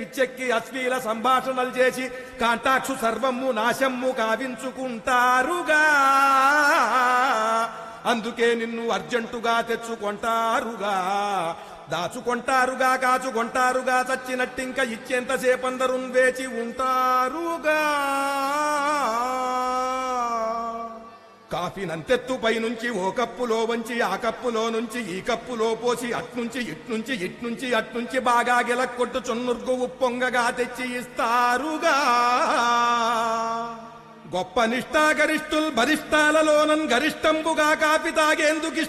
పిచ్చెక్కి అశ్లీల సంభాషణలు చేసి కాంటాక్షు సర్వము నాశమ్ము కావించుకుంటారుగా అందుకే నిన్ను అర్జెంటుగా తెచ్చుకొంటారుగా దాచుకొంటారుగా కాచుకొంటారుగా చచ్చినట్టింక ఇచ్చేంతసేపందరు వేచి ఉంటారుగా కాఫీ నంతెత్తు పైనుంచి ఓ కప్పులో వంచి ఆ కప్పులో నుంచి ఈ కప్పులో పోసి అట్నుంచి ఇట్నుంచి ఇట్నుంచి అట్నుంచి బాగా గిలక్కొట్టు చున్నుర్గు ఉప్పొంగగా తెచ్చి ఇస్తారుగా గొప్ప నిష్ఠాగరిష్ఠుల్ భరిష్టాలలోనన్ గరిష్టంబుగా కాపి తాగేందుకు